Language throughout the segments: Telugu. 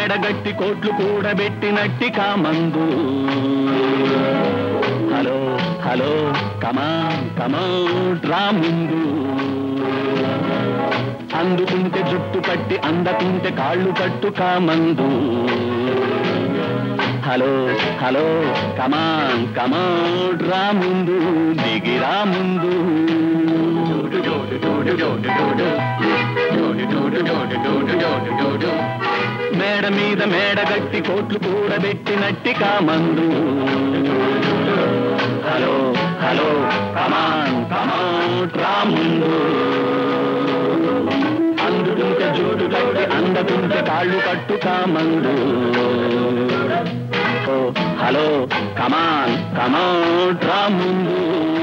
మేడగట్టి కోట్లు కూడబెట్టినట్టి కామందు హలో హలో కమా కమా డ్రా ముందు అందుకుంటే జుట్టు కట్టి అందకుంటే కాళ్ళు కట్టు కామందు హలో హలో కమాన్ కమాన్ రా ముందు దిగిరా ముందు మేడ మీద మేడ గట్టి కోట్లు కూడబెట్టినట్టి కామందు హలో హలో కమాన్ కమాన్ రా ముందు అందుకుంటే జుట్టు కట్టి అందకుంటే కాళ్ళు కట్టు కామందు ఓ హలో కమాన్ కమాన్ రా ముందు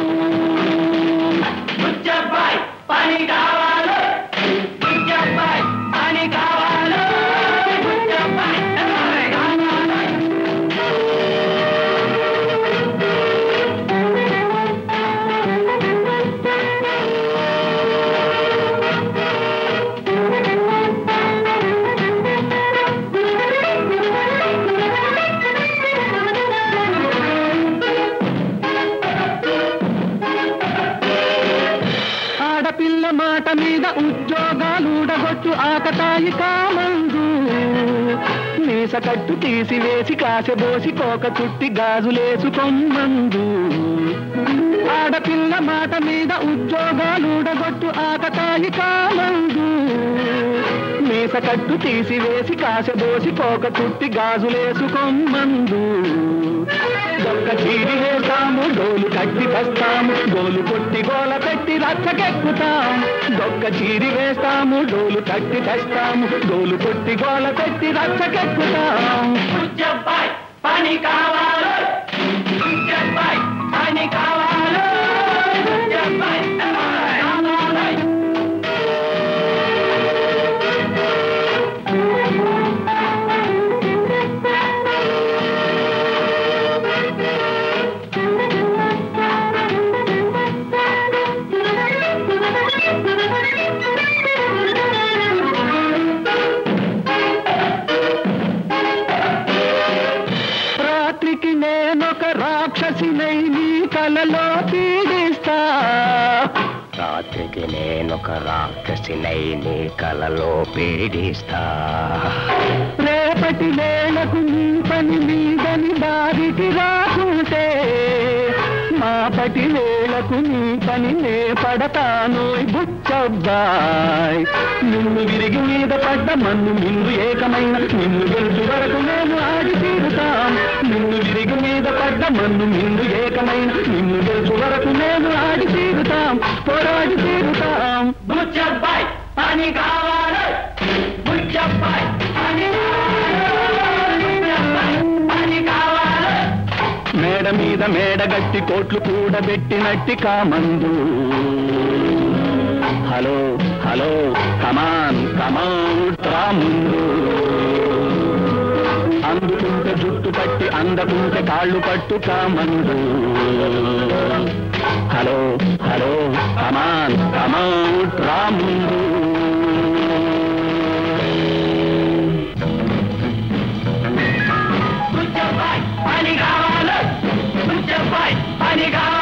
పని కావాలి పని కావాలి ఆడపిల్ల మాట మీద ఉద్యోగాలుడగొచ్చు ఆకతాయి కామందు మీస కట్టు తీసివేసి కాసెబోసి కోక చుట్టి గాజులేసుకొమ్మందు ఆడపిల్ల మాట మీద ఉద్యోగాలుడగొట్టు ఆకతాయి కామందు మీస కట్టు తీసివేసి కాసెబోసి కోక చుట్టి గాజులేసుకొమ్మందు దొక్క చీరి వేస్తాము డోలు కట్టి తెస్తాము గోలు కొట్టి గోల పెట్టి రచ్చకెక్కుతాం దొక్క చీరి వేస్తాము డోలు కట్టి తెస్తాము గోలు కొట్టి గోల పెట్టి రచ్చకెక్కుతాం పని కావాలి పని కావాలి రాత్రికి నేనొక రాక్షసినై నీ కలలో పీడిస్తా రాత్రికి నేనొక రాక్షసినై నీ కలలో పీడిస్తా రేపటి వేళకు నీ పని మీదని దారికి రాకుంటే మాపటి వేళకు నీ పని నే పడతాను బుచ్చబ్బాయ్ నిన్ను విరిగి మీద పడ్డ మన్ను నిన్ను ఏకమైన నిన్ను గెలుచు వరకు నేను ఆడి తీరుతాం నిన్ను విరిగి మీద పడ్డ మన్ను నిన్ను ఏకమైన నిన్ను గెలుచు వరకు నేను ఆడి తీరుతాం పోరాడి తీరుతాం బుచ్చబ్బాయ్ పని కావాలి బుచ్చబ్బాయ్ పని పని కావాలి మేడ మీద మేడ గట్టి కోట్లు కూడబెట్టినట్టి కామందు హలో హలో కమాన్ కమాన్ రా ముందు అందుకుంటే జుట్టు పట్టి అందకుంటే కాళ్ళు పట్టు కామందు హలో హలో కమాన్ కమాన్ రా ముందు పని కావాలి పని కావాలి